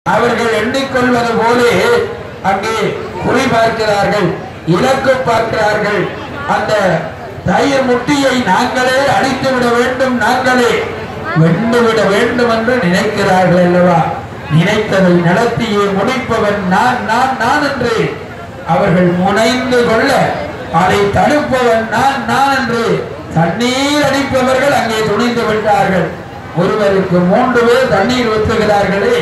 அவர்கள் எண்ணிக்கொள்வது போலே அங்கே குறி பார்க்கிறார்கள் இலக்கு பார்க்கிறார்கள் அந்த தயிர் முட்டியை நாங்களே அடித்து விட வேண்டும் நாங்களே வென்று விட வேண்டும் என்று நினைக்கிறார்கள் அல்லவா நினைத்ததை நடத்தியே முடிப்பவன் நான் நான் நான் என்று அவர்கள் முனைந்து கொள்ள அதை தடுப்பவன் நான் நான் என்று தண்ணீர் அடிப்பவர்கள் அங்கே துணிந்து விட்டார்கள் ஒருவருக்கு மூன்று பேர் தண்ணீர் ஊற்றுகிறார்களே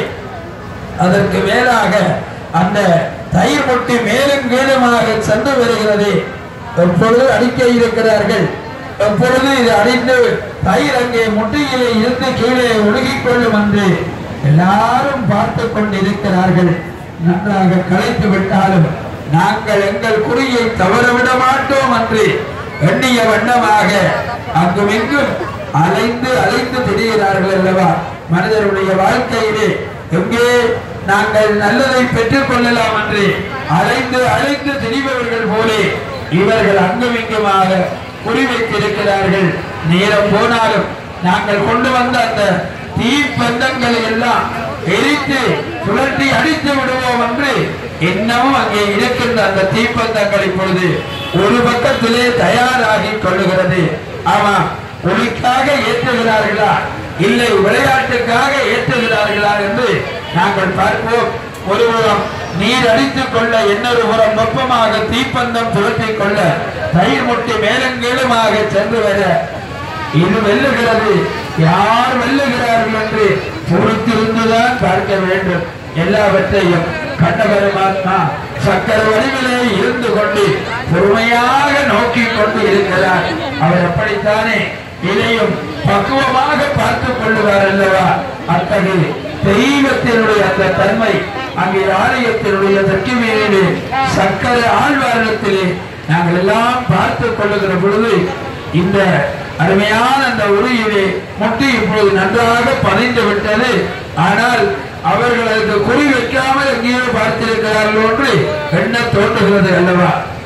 அதற்கு மேலாக அந்த தயிர் முட்டி மேலும் கீழுமாக சென்று வருகிறது எப்பொழுது அடிக்க இருக்கிறார்கள் எப்பொழுது இது அடித்து தயிர் அங்கே முட்டியிலே இருந்து கீழே ஒழுகிக் கொள்ளும் என்று எல்லாரும் பார்த்து கொண்டிருக்கிறார்கள் நன்றாக கலைத்து விட்டாலும் நாங்கள் எங்கள் குறியை தவறவிட மாட்டோம் என்று எண்ணிய வண்ணமாக அங்கும் இங்கும் அலைந்து அலைந்து திரிகிறார்கள் அல்லவா மனிதருடைய வாழ்க்கையிலே எங்கே நாங்கள் நல்லதை பெற்றுக் கொள்ளலாம் என்று அலைந்து அலைந்து திரிபவர்கள் போலே இவர்கள் அங்கும் இங்குமாக குறிவைத்திருக்கிறார்கள் நேரம் போனாலும் நாங்கள் கொண்டு வந்த அந்த தீப்பந்தங்களை எல்லாம் எரித்து சுழற்றி அடித்து விடுவோம் என்று இன்னமும் அங்கே இருக்கின்ற அந்த தீப்பந்தங்கள் இப்பொழுது ஒரு பக்கத்திலே தயாராகி கொள்ளுகிறது ஆமா ஒளிக்காக ஏற்றுகிறார்களா இல்லை விளையாட்டுக்காக ஏற்றுகிறார்களா என்று நாங்கள் பார்ப்போம் ஒருபுறம் நீர் அடித்துக் கொள்ள இன்னொரு புறம் வெப்பமாக தீப்பந்தம் சுழற்றிக் கொள்ள தயிர் முட்டி மேலங்கீழுமாக சென்று வர இது வெல்லுகிறது யார் வெல்லுகிறார்கள் என்று பொறுத்திருந்துதான் பார்க்க வேண்டும் எல்லாவற்றையும் கண்ட பரமாத்மா சக்கர வடிவிலே இருந்து கொண்டு பொறுமையாக நோக்கி கொண்டு இருக்கிறார் அவர் அப்படித்தானே இதையும் பக்குவமாக பார்த்துக் கொள்ளுவார் அல்லவா அத்தகைய தெய்வத்தினுடைய அந்த தன்மை அங்கே ஆலயத்தினுடைய சக்தி மீது சக்கர ஆழ்வாரத்திலே நாங்கள் எல்லாம் பார்த்துக் கொள்ளுகிற பொழுது இந்த அருமையான அந்த உருவிலே முட்டி இப்பொழுது நன்றாக பதிந்து விட்டது ஆனால் அவர்கள் அதுக்கு குறி வைக்காமல் எங்கேயோ பார்த்திருக்கிறார்கள் என்று எண்ண தோன்றுகிறது அல்லவா